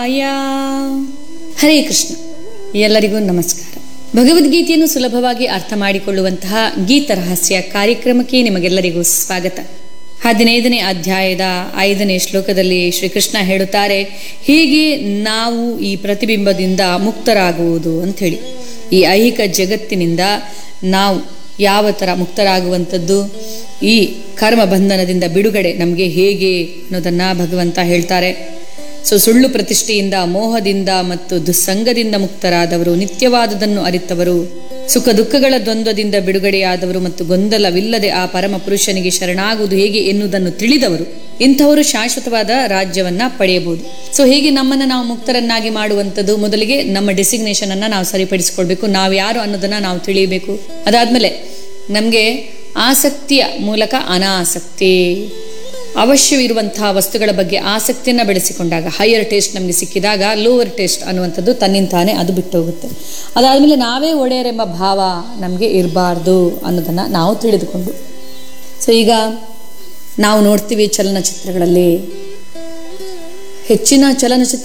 ಶಿವಾಯ ಹರೇ ಕೃಷ್ಣ ಎಲ್ಲರಿಗೂ ನಮಸ್ಕಾರ ಭಗವದ್ಗೀತೆಯನ್ನು ಸುಲಭವಾಗಿ ಅರ್ಥ ಮಾಡಿಕೊಳ್ಳುವಂತಹ ಗೀತ ರಹಸ್ಯ ಕಾರ್ಯಕ್ರಮಕ್ಕೆ ನಿಮಗೆಲ್ಲರಿಗೂ ಸ್ವಾಗತ ಹದಿನೈದನೇ ಅಧ್ಯಾಯದ ಐದನೇ ಶ್ಲೋಕದಲ್ಲಿ ಶ್ರೀಕೃಷ್ಣ ಹೇಳುತ್ತಾರೆ ಹೀಗೆ ನಾವು ಈ ಪ್ರತಿಬಿಂಬದಿಂದ ಮುಕ್ತರಾಗುವುದು ಅಂಥೇಳಿ ಈ ಐಹಿಕ ಜಗತ್ತಿನಿಂದ ನಾವು ಯಾವ ಥರ ಮುಕ್ತರಾಗುವಂಥದ್ದು ಈ ಕರ್ಮ ಬಂಧನದಿಂದ ಬಿಡುಗಡೆ ನಮಗೆ ಹೇಗೆ ಅನ್ನೋದನ್ನು ಭಗವಂತ ಹೇಳ್ತಾರೆ ಸೊ ಸುಳ್ಳು ಪ್ರತಿಷ್ಠೆಯಿಂದ ಮೋಹದಿಂದ ಮತ್ತು ದುಸ್ಸಂಗದಿಂದ ಮುಕ್ತರಾದವರು ನಿತ್ಯವಾದುದನ್ನು ಅರಿತವರು ಸುಖ ದುಃಖಗಳ ದ್ವಂದ್ವದಿಂದ ಬಿಡುಗಡೆಯಾದವರು ಮತ್ತು ಗೊಂದಲವಿಲ್ಲದೆ ಆ ಪರಮ ಪುರುಷನಿಗೆ ಶರಣಾಗುವುದು ಹೇಗೆ ಎನ್ನುವುದನ್ನು ತಿಳಿದವರು ಇಂಥವರು ಶಾಶ್ವತವಾದ ರಾಜ್ಯವನ್ನ ಪಡೆಯಬಹುದು ಸೊ ಹೇಗೆ ನಮ್ಮನ್ನು ನಾವು ಮುಕ್ತರನ್ನಾಗಿ ಮಾಡುವಂಥದ್ದು ಮೊದಲಿಗೆ ನಮ್ಮ ಡೆಸಿಗ್ನೇಷನ್ ಅನ್ನ ನಾವು ಸರಿಪಡಿಸಿಕೊಳ್ಬೇಕು ನಾವು ಯಾರು ಅನ್ನೋದನ್ನ ನಾವು ತಿಳಿಯಬೇಕು ಅದಾದ್ಮೇಲೆ ನಮಗೆ ಆಸಕ್ತಿಯ ಮೂಲಕ ಅನಾಸಕ್ತಿ ಅವಶ್ಯವಿರುವಂತಹ ವಸ್ತುಗಳ ಬಗ್ಗೆ ಆಸಕ್ತಿಯನ್ನು ಬೆಳೆಸಿಕೊಂಡಾಗ ಹೈಯರ್ ಟೇಸ್ಟ್ ನಮಗೆ ಸಿಕ್ಕಿದಾಗ ಲೋವರ್ ಟೇಸ್ಟ್ ಅನ್ನುವಂಥದ್ದು ತನ್ನಿಂತಾನೆ ಅದು ಬಿಟ್ಟು ಹೋಗುತ್ತೆ ಅದಾದಮೇಲೆ ನಾವೇ ಒಡೆಯರೆಂಬ ಭಾವ ನಮಗೆ ಇರಬಾರ್ದು ಅನ್ನೋದನ್ನು ನಾವು ತಿಳಿದುಕೊಂಡು ಸೊ ಈಗ ನಾವು ನೋಡ್ತೀವಿ ಚಲನಚಿತ್ರಗಳಲ್ಲಿ ಹೆಚ್ಚಿನ ಚಲನಚಿತ್ರ